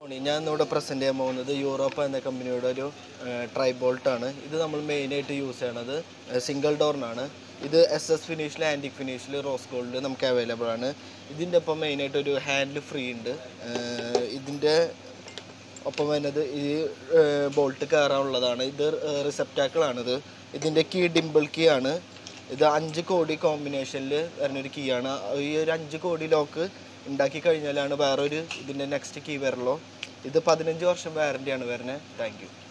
ഞാൻ ഇന്നിവിടെ പ്രസൻറ്റ് ചെയ്യാൻ പോകുന്നത് യൂറോപ്പ എന്ന കമ്പനിയുടെ ഒരു ട്രൈബോൾട്ട് ആണ് ഇത് നമ്മൾ മെയിനായിട്ട് യൂസ് ചെയ്യണത് സിംഗിൾ ഡോറിനാണ് ഇത് എസ് എസ് ഫിനിഷിൽ ആൻറ്റിക് ഫിനിഷിൽ റോസ് ഗോൾഡ് നമുക്ക് അവൈലബിൾ ആണ് ഇതിൻ്റെ ഒപ്പം മെയിനായിട്ട് ഒരു ഹാൻഡിൽ ഫ്രീ ഉണ്ട് ഏഹ് ഇതിൻ്റെ ഒപ്പം വരുന്നത് ഈ ബോൾട്ട് കയറാനുള്ളതാണ് ഇത് റിസെപ്റ്റാക്കിളാണിത് ഇതിൻ്റെ കീ ഡിംപിൾ കീ ആണ് ഇത് അഞ്ച് കോടി കോമ്പിനേഷനിൽ വരുന്നൊരു കീ ആണ് ഈ ഒരു അഞ്ച് കോടി ലോക്ക് ഉണ്ടാക്കി കഴിഞ്ഞാലാണ് വേറൊരു ഇതിൻ്റെ നെക്സ്റ്റ് കീ വരുള്ളൂ ഇത് പതിനഞ്ച് വർഷം വാറണ്ടിയാണ് വരുന്നത് താങ്ക് യു